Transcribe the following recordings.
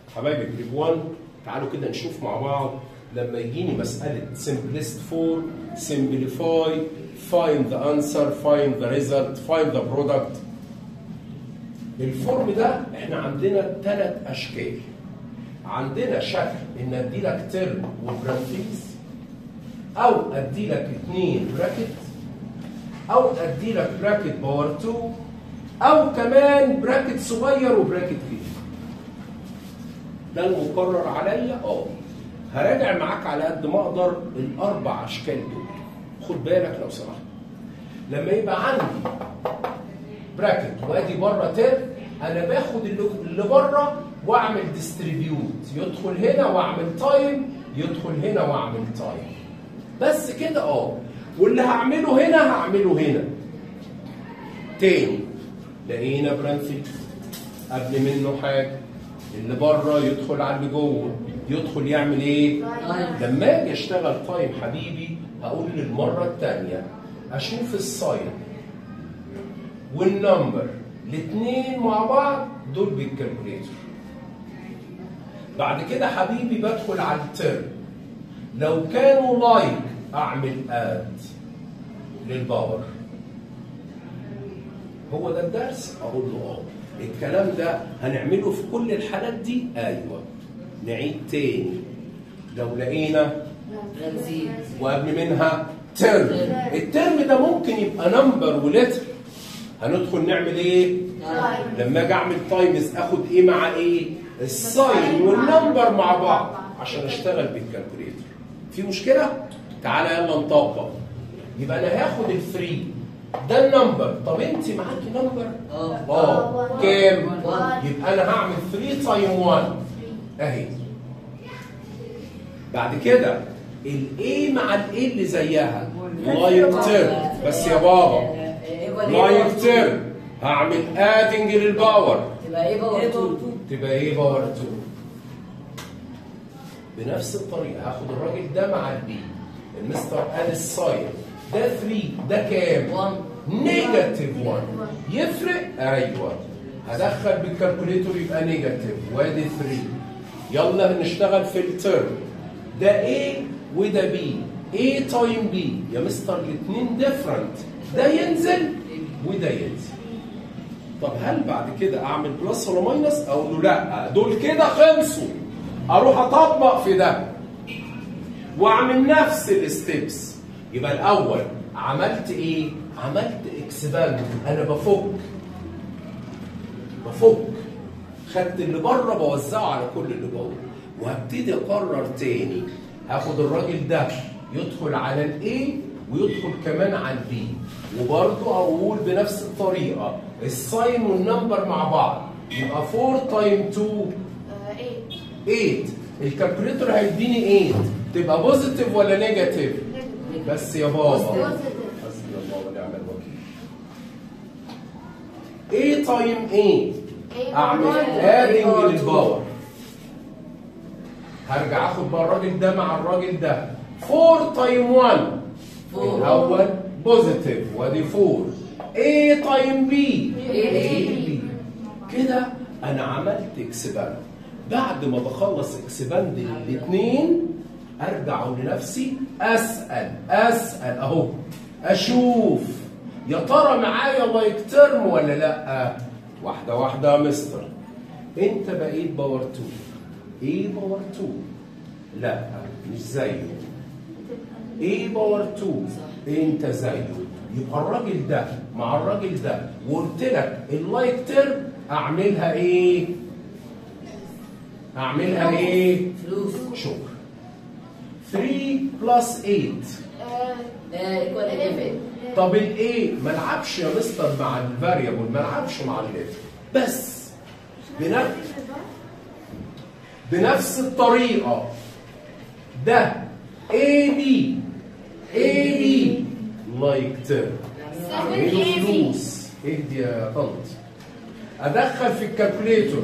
حبايبي جريب 1 تعالوا كده نشوف مع بعض لما يجيني مسألة simplest form simplify find the answer find the result find the product الفورم ده احنا عندنا ثلاث اشكال عندنا شكل ان ادي لك ترم وبرانتيز او ادي لك اثنين براكت او ادي لك براكت باور 2 او كمان براكت صغير وبراكت كبير ده المقرر عليا اه هراجع معاك على قد ما اقدر الاربع اشكال دول خد بالك لو سمحت لما يبقى عندي براكت وادي بره ترم انا باخد اللي اللي بره واعمل ديستريبيوت يدخل هنا واعمل تايم يدخل هنا واعمل تايم بس كده اه واللي هعمله هنا هعمله هنا تاني لقينا برانثيت قبل منه حاجه اللي بره يدخل على اللي جوه يدخل يعمل ايه؟ لما اجي اشتغل تايم حبيبي هقول للمره الثانيه اشوف الساين والنمبر الاثنين مع بعض دول بالكالكوليتر بعد كده حبيبي بدخل على الترم لو كانوا لايك اعمل اد للباور هو ده الدرس اقول له اه الكلام ده هنعمله في كل الحالات دي ايوه نعيد تاني لو لقينا تنزيل وقبل منها ترم الترم ده ممكن يبقى نمبر ولتر هندخل نعمل ايه لما اجي اعمل تايمز اخد ايه مع ايه الساين والنمبر مع بعض عشان اشتغل بالكالكوليتر في مشكله تعالى يلا نطبق يبقى انا هاخد الفري ده النمبر طب انت معاكي نمبر اه اه كام واحد. يبقى انا هعمل 3 تايم 1 اهي بعد كده الاي مع الاي اللي زيها لايك تيرم بس يا بابا لايك تيرم هعمل ادنج للباور تبقى ايه باور 2 تبقى ايه باور 2 بنفس الطريقه هاخد الراجل ده مع البي المستر قال الساين ده 3 ده كام 1 نيجاتيف 1 يفرق ايوه هدخل بالكالكوليتور يبقى نيجاتيف وادي 3 يلا نشتغل في الترم ده A وده B A تايم B يا مستر الاثنين ديفرنت ده ينزل وده ينزل طب هل بعد كده اعمل بلس ولا ماينس اقول له لا دول كده خلصوا اروح اطبق في ده واعمل نفس الستبس يبقى الاول عملت ايه عملت اكسباند انا بفك بفك خدت اللي بره بوزعه على كل اللي جوه وهبتدي اقرر تاني هاخد الراجل ده يدخل على الاي ويدخل كمان على البي وبرضه اقول بنفس الطريقه الساين والنمبر مع بعض يبقى 4 تايم 2 8 الكالكوليتر هيديني 8 تبقى بوزيتيف ولا نيجاتيف بس يا بابا حسبي الله ونعم الوكيل ايه تايم ايه اعمل ادنج للباور هرجع اخد بقى الراجل ده مع الراجل ده 4 تايم 1 Four. الاول بوزيتيف وادي 4 A تايم بي A. كده انا عملت اكسباند بعد ما بخلص اكسباند الاثنين ارجع لنفسي اسال اسال اهو اشوف يا ترى معايا لايك ترم ولا لا واحده واحده يا مستر انت بقيت باور 2 ايه باور 2 لا مش زيه ايه باور 2 انت زيه يبقى الراجل ده مع الراجل ده وقلت لك اللايك ترم اعملها ايه اعملها ايه فلوس شكرا 3 بلس 8 ايكوال 11 طب الايه ما العبش يا مستر مع الفاريبل ما العبش مع الليتر بس بنفس بنفس الطريقه ده اي بي اي بي لايك ترم اعمله فلوس اهدي يا طنط ادخل في الكالكوليتور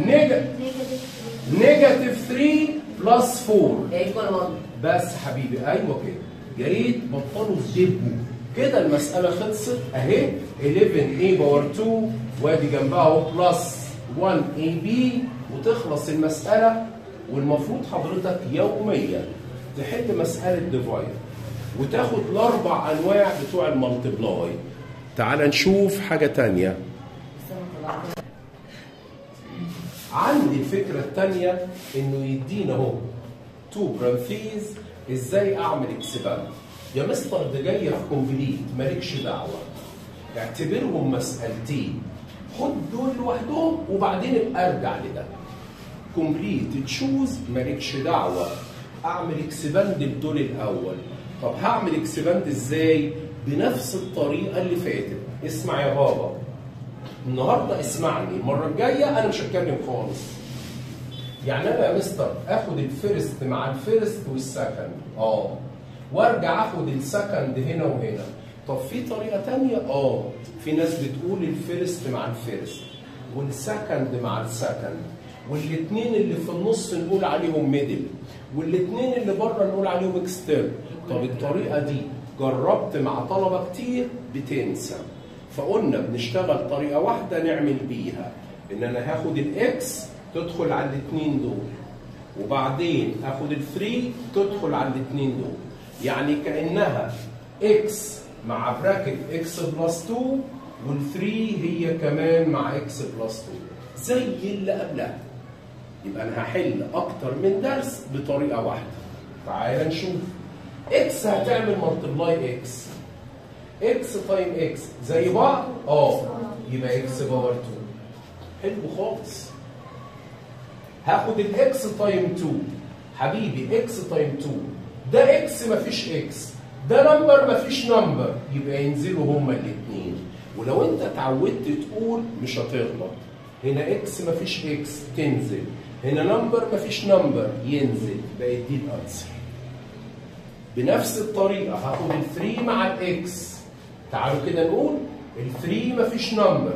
نيجاتيف 3 بلس 4 ايكوال 1 بس حبيبي ايوه كده يا ريت بطلوا تدبوا كده المساله خلصت اهي 11 a باور 2 وادي جنبها اهو بلس 1 a b وتخلص المساله والمفروض حضرتك يوميا تحل مساله ديفايد وتاخد الاربع انواع بتوع المالتبلاي تعال نشوف حاجه تانية عندي الفكره الثانيه انه يدينا اهو تو برانثيز ازاي اعمل اكسباند يا مستر ده جايه في كومبليت مالكش دعوه اعتبرهم مسالتين خد دول لوحدهم وبعدين ابقى ارجع لده كومبليت تشوز مالكش دعوه اعمل اكسباند بدول الاول طب هعمل اكسباند ازاي بنفس الطريقه اللي فاتت اسمع يا بابا النهارده اسمعني المره الجايه انا مش هتكلم خالص يعني انا يا مستر اخد الفيرست مع الفيرست والسكند اه وارجع اخد السكند هنا وهنا طب في طريقه تانية اه في ناس بتقول الفيرست مع الفيرست والسكند مع السكند والاثنين اللي في النص نقول عليهم ميدل والاثنين اللي بره نقول عليهم اكسترن طب الطريقه دي جربت مع طلبه كتير بتنسى فقلنا بنشتغل طريقه واحده نعمل بيها ان انا هاخد الاكس تدخل على الاثنين دول وبعدين اخد الثري تدخل على الاثنين دول يعني كانها اكس مع براكت اكس بلس 2 والثري هي كمان مع اكس بلس 2 زي اللي قبلها يبقى انا هحل اكتر من درس بطريقه واحده تعال نشوف اكس هتعمل ملتبلاي اكس اكس تايم اكس زي بعض اه يبقى اكس باور 2 حلو خالص هاخد الاكس تايم 2 حبيبي اكس تايم 2 ده اكس مفيش اكس ده نمبر مفيش نمبر يبقى ينزلوا هما الاثنين ولو انت اتعودت تقول مش هتغلط هنا اكس مفيش اكس تنزل هنا نمبر مفيش نمبر ينزل بقت دي الانسر بنفس الطريقه هاخد ال3 مع الاكس تعالوا كده نقول ال3 مفيش نمبر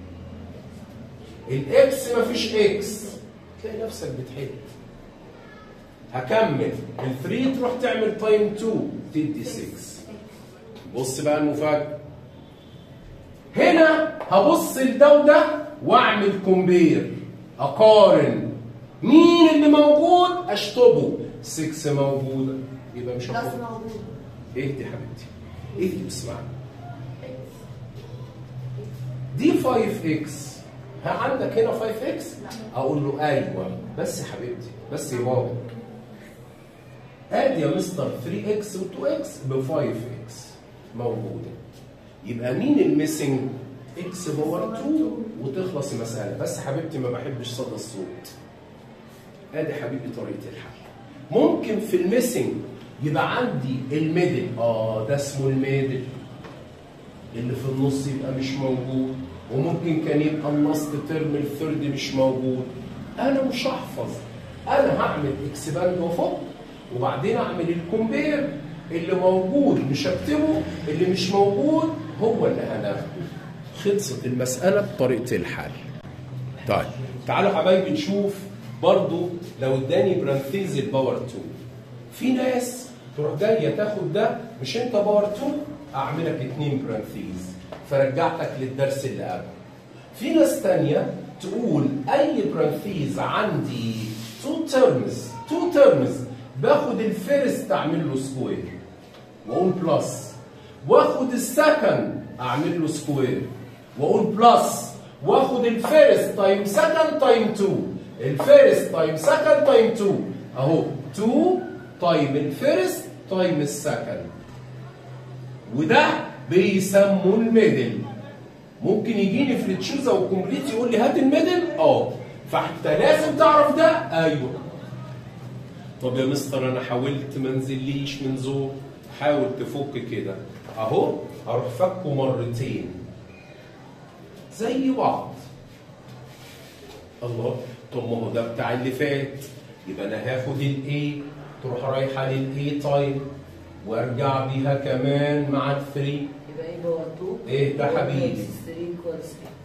الاكس مفيش اكس تلاقي نفسك بتحل هكمل ال3 تروح تعمل تايم 2 تدي 6 بص بقى المفاجاه هنا هبص لده وده واعمل كومبير اقارن مين اللي موجود اشطبه 6 موجوده يبقى مش بلس هاخد موجود اهدي يا حبيبتي اهدي واسمعني دي 5 اكس ها عندك هنا 5 اكس اقول له ايوه بس يا حبيبتي بس يا بابا ادي يا مستر 3 اكس و2 اكس ب 5 اكس موجوده يبقى مين الميسنج اكس باور 2 وتخلص المساله بس حبيبتي ما بحبش صدى الصوت ادي حبيبي طريقه الحل ممكن في الميسنج يبقى عندي الميدل اه ده اسمه الميدل اللي في النص يبقى مش موجود وممكن كان يبقى اللاست ترم الثيرد مش موجود انا مش هحفظ انا هعمل اكسباند وفوق وبعدين اعمل الكومبير اللي موجود مش هكتبه اللي مش موجود هو اللي هناخده خلصت المساله بطريقه الحل طيب تعالوا حبايبي نشوف برضو لو اداني برانثيز الباور 2 في ناس تروح جايه تاخد ده مش انت باور 2 اعمل لك اتنين برانثيز فرجعتك للدرس اللي قبل في ناس تانية تقول اي برانثيز عندي تو تيرمز تو تيرمز باخد الفيرست اعمل له سكوير واقول بلس واخد السكند اعمل له سكوير واقول بلس واخد الفيرست تايم سكند تايم 2 الفيرست تايم سكند تايم 2 اهو 2 تايم الفيرست تايم السكند وده بيسموه الميدل ممكن يجيني في التشوز او الكومبليت يقول لي هات الميدل اه فانت لازم تعرف ده ايوه طب يا مستر انا حاولت ما نزليش من زور حاول تفك كده اهو هروح فكه مرتين زي بعض الله طب ما هو ده بتاع اللي فات يبقى انا هاخد الاي تروح رايحه للاي تايم وارجع بيها كمان مع الثري يبقى ايه باور 2 إيه ده حبيبي؟ 3 كويس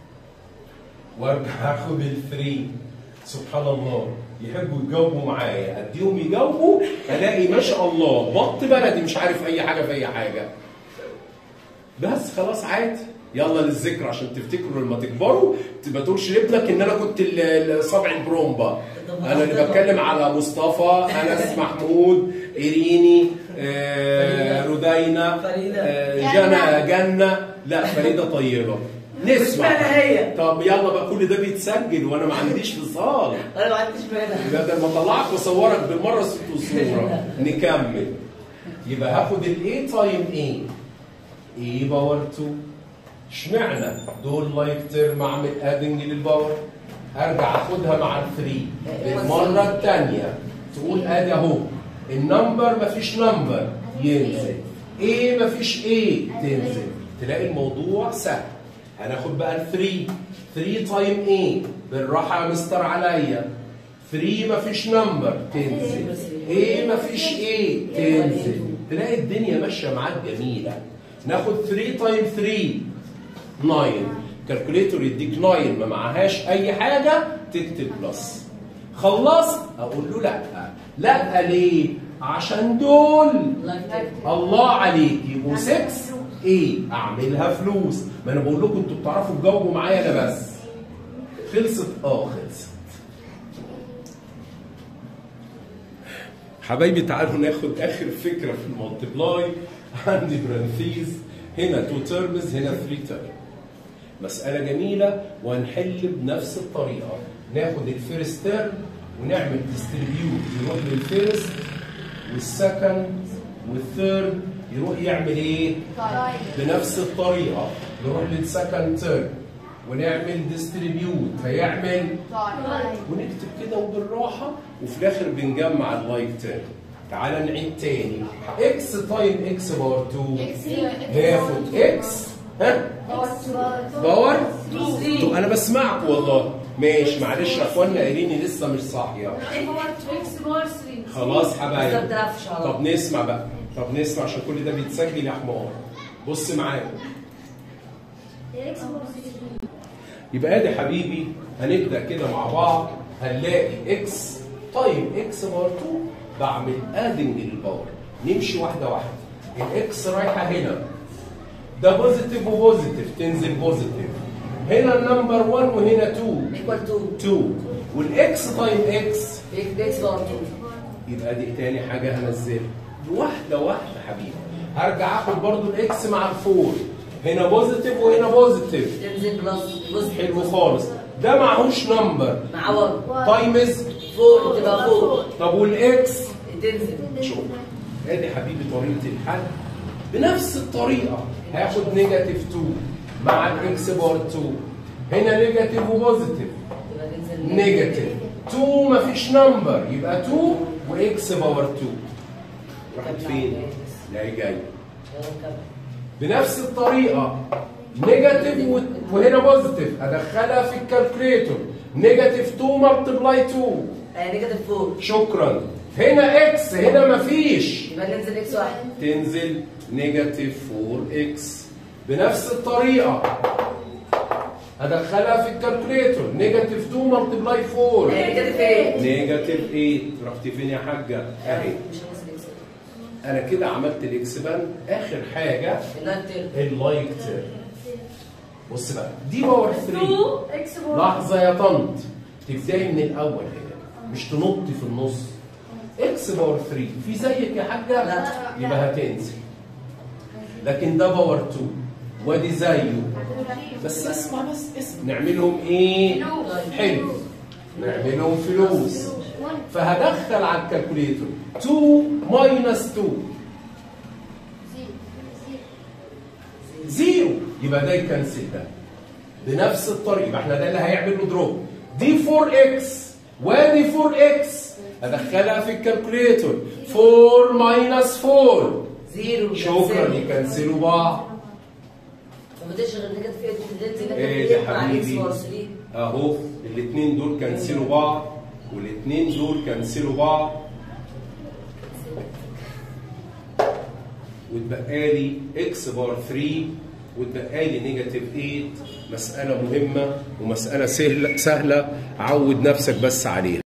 وارجع اخد الثري سبحان الله يحبوا يجاوبوا معايا اديهم يجاوبوا الاقي ما شاء الله بط بلدي مش عارف اي حاجه في اي حاجه بس خلاص عادي يلا للذكر عشان تفتكروا لما تكبروا ما تقولش لابنك ان انا كنت ال- ال- صابع البرومبا انا اللي بتكلم على مصطفى انس محمود ايريني آه رودينا فريدة. آه جنى جنة لا فريدة طيبة نسمع اشمعنى هي؟ طب يلا بقى كل ده بيتسجل وانا ما عنديش فصال انا ما عنديش مانع يبقى ده لما اطلعك واصورك بالمره ست صوره نكمل يبقى هاخد الاي تايم ايه اي باور 2 اشمعنى دول لايك ترم اعمل ادنج للباور ارجع اخدها مع الثري المره الثانيه تقول ادي اهو النمبر مفيش نمبر ينزل ايه مفيش ايه تنزل تلاقي الموضوع سهل هناخد بقى ال 3 3 تايم ايه بالراحه يا مستر عليا 3 مفيش نمبر تنزل ايه مفيش ايه تنزل تلاقي الدنيا ماشيه معاك جميله ناخد 3 تايم 3 9 كالكوليتور يديك 9 ما معهاش اي حاجه تكتب بلس خلصت اقول له لا لا ليه عشان دول الله عليك يبقوا 6 ايه اعملها فلوس ما انا بقول لكم انتوا بتعرفوا تجاوبوا معايا انا بس خلصت اه خلصت حبايبي تعالوا ناخد اخر فكره في المالتبلاي عندي برانثيز هنا تو تيرمز هنا 3 تيرم مساله جميله وهنحل بنفس الطريقه ناخد الفيرست تيرم ونعمل ديستريبيوت يروح للفيرست والسكند والثيرد يروح يعمل ايه؟ بنفس الطريقه نروح للسكند تيرم ونعمل ديستريبيوت فيعمل ونكتب كده وبالراحه وفي الاخر بنجمع اللايك تاني تعال نعيد تاني اكس تايم اكس باور 2 هياخد اكس ها باور 2 انا بسمعك والله ماشي معلش يا اخوانا قايليني لسه مش صاحيه خلاص بس حبايبي ما بتعرفش على طب نسمع بقى طب نسمع عشان كل ده بيتسجل يا حمار بص معايا يبقى ادي حبيبي هنبدا كده مع بعض هنلاقي اكس تايم اكس باور 2 بعمل ادنج للباور نمشي واحده واحده الاكس رايحه هنا ده بوزيتيف وبوزيتيف تنزل بوزيتيف هنا النمبر 1 وهنا 2 ايكوال 2 2 والاكس تايم اكس اكس باور 2 يبقى دي تاني حاجه هنزلها واحده واحده حبيبي هرجع اخد برضو الاكس مع الفور هنا بوزيتيف وهنا بوزيتيف تنزل بلس بص حلو خالص ده معهوش نمبر مع 1 تايمز فوق تبقى فوق طب والاكس تنزل شوف ادي حبيبي طريقه الحل بنفس الطريقه هاخد نيجاتيف 2 مع الاكس بار 2 هنا نيجاتيف وبوزيتيف تبقى تنزل نيجاتيف 2 مفيش نمبر يبقى 2 واكس باور 2 راحت فين؟ لا هي جايه بنفس الطريقه نيجاتيف و- وهنا بوزيتيف ادخلها في الكالكوليتور نيجاتيف 2 ملتبلاي 2 نيجاتيف 4 شكرا هنا اكس هنا مفيش يبقى ننزل اكس واحد تنزل نيجاتيف 4 اكس بنفس الطريقه ادخلها في الكالكوليتور نيجاتيف 2 ملتبلاي 4 نيجاتيف 8 نيجاتيف 8 رحت فين يا حاجه اهي مش هننزل اكس انا كده عملت الاكس بان اخر حاجه اللايك تيرم اللايك تيرم بص بقى دي باور 3 لحظه يا طنط تبداي من الاول هنا مش تنطي في النص اكس باور 3 في زيك يا حاجه لا. يبقى هتنزل لكن ده باور 2 وادي زيه بس اسمع بس اسمع نعملهم ايه حلو نعملهم فلوس فهدخل على الكالكوليتور 2 ماينس 2 زيرو يبقى ده يكنسل ده بنفس الطريقه يبقى احنا ده اللي هيعمل له دروب دي 4 اكس وادي 4 اكس ادخلها في الكالكوليتور 4 ماينس 4 زيرو شكرا يكنسلوا بعض فما تشغل نيجاتيف 8 تنزل ايه يا نيجاتيف 8 مع اكس حبيبي باور 3 اهو الاثنين دول كنسلوا بعض والاثنين دول كنسلوا بعض واتبقى لي اكس بار 3 واتبقى لي نيجاتيف 8 مسألة مهمة ومسألة سهلة سهلة عود نفسك بس عليها